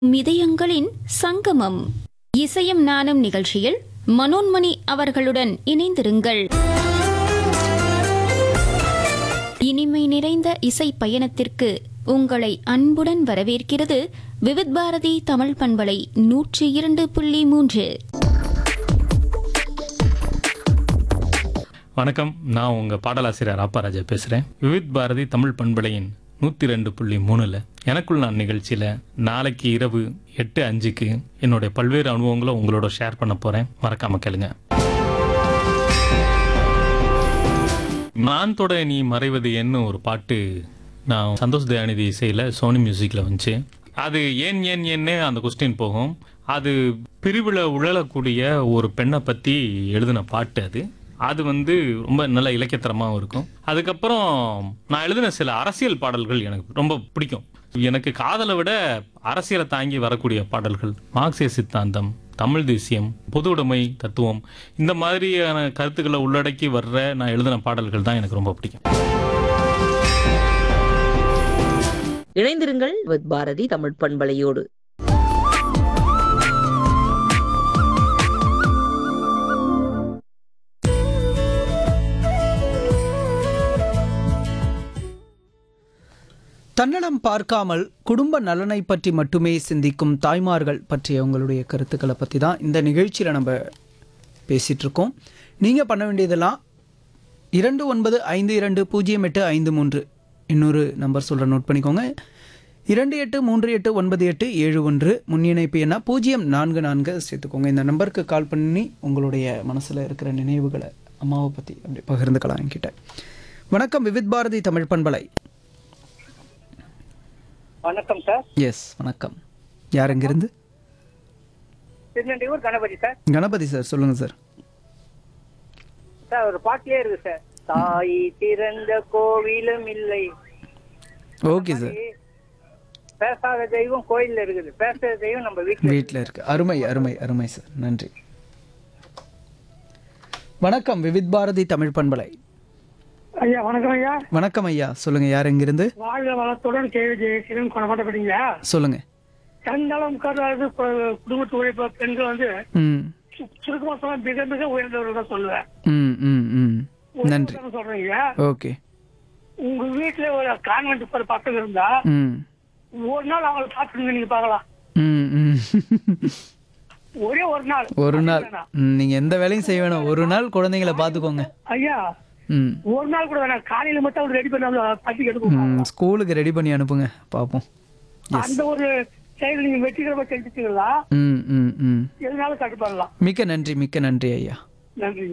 இதயங்களின் சங்கமம் இசையும் நானும் நிகழ்ச்சியில் மனோன்மணி அவர்களுடன் இணைந்திருங்கள் இனிமை நிறைந்த இசை பயணத்திற்கு உங்களை அன்புடன் வரவேற்கிறது விவித் பாரதி தமிழ் பண்பலை நூற்றி இரண்டு புள்ளி மூன்று வணக்கம் நான் உங்க பாடலாசிரியர் ராஜா பேசுறேன் விவித் பாரதி தமிழ் பண்பலையின் நூத்தி ரெண்டு புள்ளி மூணுல எனக்குள் நான் நிகழ்ச்சியில நாளைக்கு இரவு எட்டு அஞ்சுக்கு என்னுடைய பல்வேறு அனுபவங்களை உங்களோட ஷேர் பண்ண போறேன் மறக்காம கேளுங்க நான் தொட நீ மறைவது என்ன ஒரு பாட்டு நான் சந்தோஷ் தயாநிதி இசையில சோனி மியூசிக்ல வந்துச்சு அது ஏன் ஏன் ஏன்னு அந்த கொஸ்டின் போகும் அது பிரிவுல உழலக்கூடிய ஒரு பெண்ணை பத்தி எழுதின பாட்டு அது அது வந்து ரொம்ப நல்ல இலக்கியத்தரமாகவும் இருக்கும் அதுக்கப்புறம் நான் எழுதின சில அரசியல் பாடல்கள் எனக்கு ரொம்ப பிடிக்கும் எனக்கு காதலை விட அரசியலை தாங்கி வரக்கூடிய பாடல்கள் மார்க்சிய சித்தாந்தம் தமிழ் தேசியம் பொது உடைமை தத்துவம் இந்த மாதிரியான கருத்துக்களை உள்ளடக்கி வர்ற நான் எழுதின பாடல்கள் தான் எனக்கு ரொம்ப பிடிக்கும் இணைந்திருங்கள் வித் பாரதி தமிழ் பண்பலையோடு தன்னலம் பார்க்காமல் குடும்ப நலனை பற்றி மட்டுமே சிந்திக்கும் தாய்மார்கள் பற்றிய உங்களுடைய கருத்துக்களை பற்றி தான் இந்த நிகழ்ச்சியில் நம்ம பேசிகிட்டு இருக்கோம் நீங்கள் பண்ண வேண்டியதெல்லாம் இரண்டு ஒன்பது ஐந்து இரண்டு பூஜ்ஜியம் எட்டு ஐந்து மூன்று இன்னொரு நம்பர் சொல்கிற நோட் பண்ணிக்கோங்க இரண்டு எட்டு மூன்று எட்டு ஒன்பது எட்டு ஏழு ஒன்று முன் இணைப்பு என்ன பூஜ்ஜியம் நான்கு நான்கு சேர்த்துக்கோங்க இந்த நம்பருக்கு கால் பண்ணி உங்களுடைய மனசில் இருக்கிற நினைவுகளை அம்மாவை பற்றி அப்படி பகிர்ந்துக்கலாம் என்கிட்ட வணக்கம் விவித் பாரதி தமிழ் பண்பலை வணக்கம் சார் எஸ் வணக்கம் யார் எங்கிருந்து திருநெல்வேலூர் கணபதி சார் கணபதி சார் சொல்லுங்க சார் சார் ஒரு பாட்டிலே இருக்கு சார் தாய் திறந்த கோவிலும் இல்லை ஓகே சார் பேசாத தெய்வம் கோயில்ல இருக்குது பேசாத தெய்வம் நம்ம வீட்டுல வீட்டில் இருக்கு அருமை அருமை அருமை சார் நன்றி வணக்கம் விவித் பாரதி தமிழ் பண்பலை ஐயா வணக்கம் ஐயா வணக்கம் ஐயா சொல்லுங்க யார் எங்கிருந்து வாழ்க வளத்துடன் கேள்வி ஜெயசீலன் கொண்டாடப்படுங்களா சொல்லுங்க தன்னலம் கருதாது குடும்பத்து உழைப்பு பெண்கள் வந்து ம் சு- சுருக்கமா சொன்னா மிக மிக உயர்ந்தவர்கள் தான் சொல்லுவேன் ம் ம் ம் நன்றி உயர்ந்தவர்கள் சொல்றீங்க ஓகே உங்க வீட்டுல ஒரு கான்வென்ட் ஒரு பசங்க இருந்தா ம் ஒரு நாள் அவங்கள பாத்துருங்க நீங்க பார்க்கலாம் ம் ம் ஒரே ஒரு நாள் ஒரு நாள் ம், நீங்க எந்த வேலையும் செய்ய வேணாம் ஒரு நாள் குழந்தைங்களை பார்த்துக்கோங்க ஐயா ம் ஒரு நாள் கூட வேணாம் காலையில மட்டும் அவர் ரெடி பண்ணி பத்தி எடுக்கும் ம், ஸ்கூலுக்கு ரெடி பண்ணி அனுப்புங்க பார்ப்போம் அந்த ஒரு செயல் நீங்க வெற்றிகரமா செஞ்சுட்டீங்களா ம் ம் ம் எதுனாலும் கட்டுப்படலாம் மிக்க நன்றி மிக்க நன்றி ஐயா நன்றி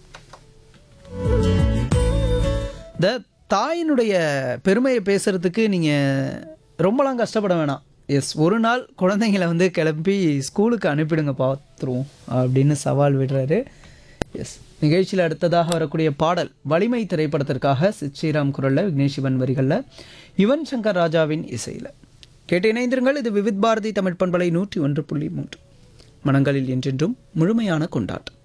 இந்த தாயினுடைய பெருமையை பேசுறதுக்கு நீங்கள் ரொம்பலாம் கஷ்டப்பட வேணாம் எஸ் ஒரு நாள் குழந்தைங்களை வந்து கிளப்பி ஸ்கூலுக்கு அனுப்பிடுங்க பார்த்துருவோம் அப்படின்னு சவால் விடுறாரு எஸ் நிகழ்ச்சியில் அடுத்ததாக வரக்கூடிய பாடல் வலிமை திரைப்படத்திற்காக சித் ஸ்ரீராம் குரலில் விக்னேஷ் சிவன் வரிகளில் யுவன் சங்கர் ராஜாவின் இசையில் கேட்டு இணைந்திருங்கள் இது விவித் பாரதி தமிழ் பண்பலை நூற்றி ஒன்று புள்ளி மூன்று மனங்களில் என்றென்றும் முழுமையான கொண்டாட்டம்